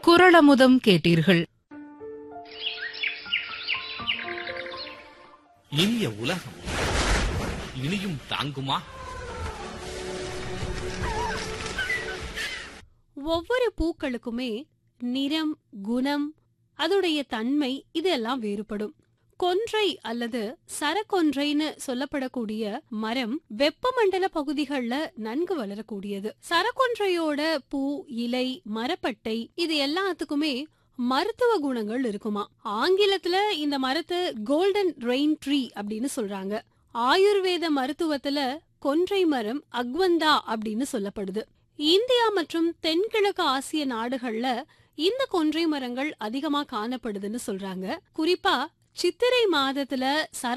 குரளமுதம் கேட்டீர்கள் இனிய உலகம் இனியும் தாங்குமா ஒவ்வொரு பூக்களுக்குமே நிறம் குணம் அதோடைய தன்மை இதெல்லாம் வேறுபடும் கொன்றை அல்லது சரக்கொன்றைன்னு சொல்லப்படக்கூடிய மரம் வெப்பமண்டல பகுதிகள்ல நன்கு வளரக்கூடியது சரக்கொன்றையோட பூ இலை மரப்பட்டை இது எல்லாத்துக்குமே மருத்துவ குணங்கள் இருக்குமா ஆங்கிலத்துல இந்த மரத்தை கோல்டன் ரெயின் ட்ரீ அப்படின்னு சொல்றாங்க ஆயுர்வேத மருத்துவத்துல கொன்றை மரம் அக்வந்தா அப்படின்னு சொல்லப்படுது இந்தியா மற்றும் தென்கிழக்கு ஆசிய நாடுகள்ல இந்த கொன்றை மரங்கள் அதிகமா காணப்படுதுன்னு சொல்றாங்க குறிப்பா சித்திரை மாதத்துல சர